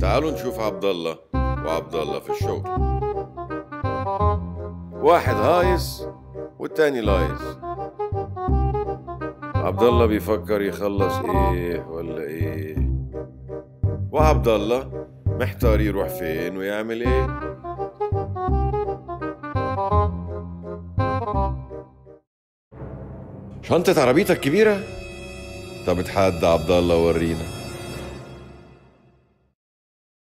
تعالوا نشوف عبد الله وعبد الله في الشغل واحد هايص والتاني لايص عبد الله بيفكر يخلص ايه ولا ايه وعبد الله محتار يروح فين ويعمل ايه شنطة عربيتك كبيرة؟ طب اتحدى عبد الله ورينا